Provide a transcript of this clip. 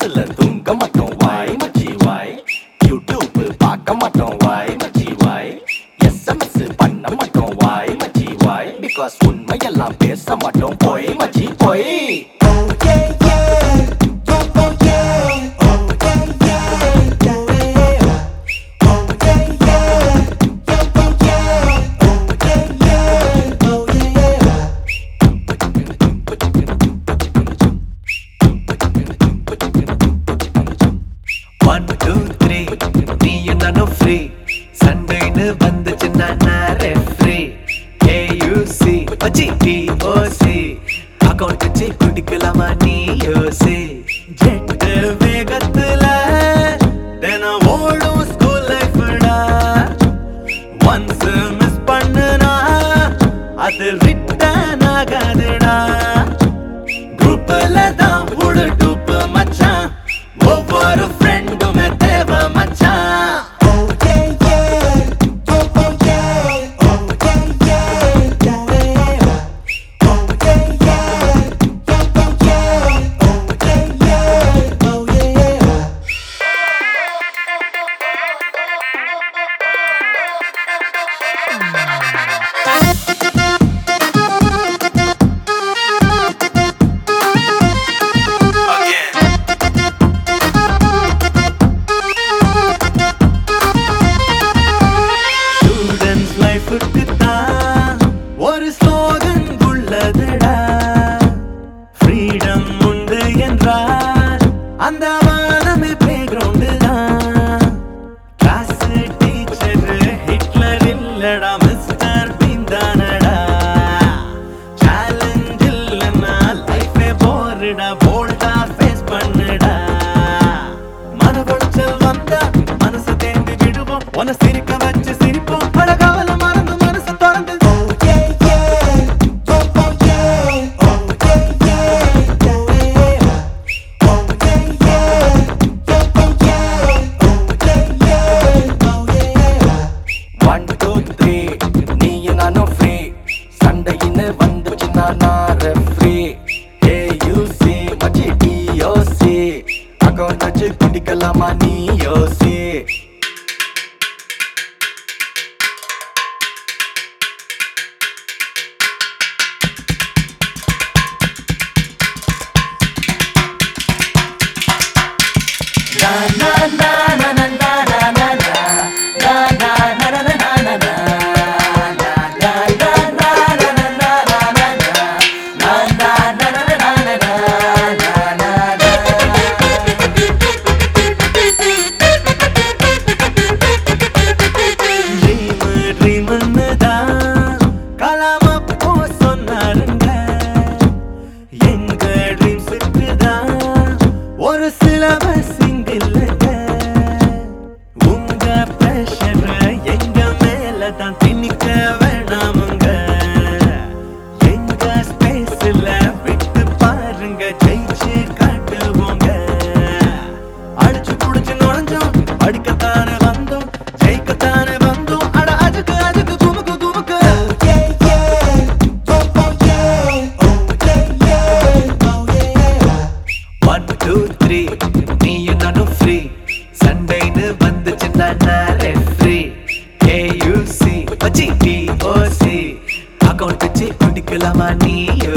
கிளாஸ்ல தூங்க மாட்டோம் வாய் மச்சி வாய் யூடியூப் பார்க்க மாட்டோம் வாய் மச்சி வாய் எஸ்எம்எஸ் பண்ண மாட்டோம் வாய் மச்சி வாய் பிகாஸ் உண்மையெல்லாம் பேச மாட்டோம் போய் மச்சி போய் ஒன் டூ த்ரீ நீ நானும் ஃப்ரீ சண்டைன்னு வந்துச்சுன்னா நான் ரெஃப்ரி ஏயூசி வச்சி டிஓசி அக்கௌண்ட் வச்சு குடிக்கலாமா நீ யோசி ஜெட்டு வேகத்துல தினம் ஓடும் ஸ்கூல் லைஃப்டா ஒன்ஸ் மிஸ் பண்ணுனா அது ரிட்டர்ன் ஆகாதுடா குரூப்ல தான் ஒரு டூப் மச்சான் ஒவ்வொரு ஃப்ரெண்டுமே தேவை மச்சான் ஸ்டூடெண்ட்ஸ் லைஃபுக்கு தான் ஒரு ஸ்லோகன் உள்ளதடா ஃப்ரீடம் உண்டு என்றால் அந்த வானமே பிளே கிரவுண்டு தான் கிளாஸ் டீச்சர் ஹிட்லர் இல்லடா மிஸ்டர் பீன் தானடா சேலஞ்ச் இல்லைன்னா லைஃபே போருடா போல்டா ஃபேஸ் பண்ணுடா மன உளைச்சல் வந்தா மனசு தேர்ந்து விடுவோம் உன சிரிக்க வச்சு சிரிப்போம் அழகாவல மறந்து மனசு திறந்து ஒன் டூ த்ரீ நீ நானும் ஃப்ரீ சண்டையின்னு வந்துச்சுன்னா நான் ரெஃப்ரி ஏ யூசி மச்சி டிஓசி அக்கௌண்ட் வச்சு குடிக்கலாமா நீ யோசி ட்ரீம் ட்ரீம்னு தான் கலாம் அப்போ சொன்னாருங்க எங்க ட்ரீம்ஸுக்கு தான் ஒரு சிலபஸ் இங்கில்லைங்க உங்க ப்ரெஷர் எங்க மேல தான் திணிக்க வேணாமுங்க எங்க ஸ்பேஸ்ல விட்டு பாருங்க ஜெயிச்சு காட்டுவோங்க அடிச்சு புடிச்சு நுழைஞ்சோம் அடிக்கத்தானே வந்தோம் ஜெயிக்கத்தானே வந்தோம் அட அதுக்கு அதுக்கு குமுக்கு குமுக்கு ஒன் டூ த்ரீ நீ நானும் ஃப்ரீ சண்டைன்னு வந்துச்சுன்னா நான் ரெஃப்ரி ஏயூசி வச்சி டிஓசி அக்கௌண்ட் வச்சு குடிக்கலாமா நீ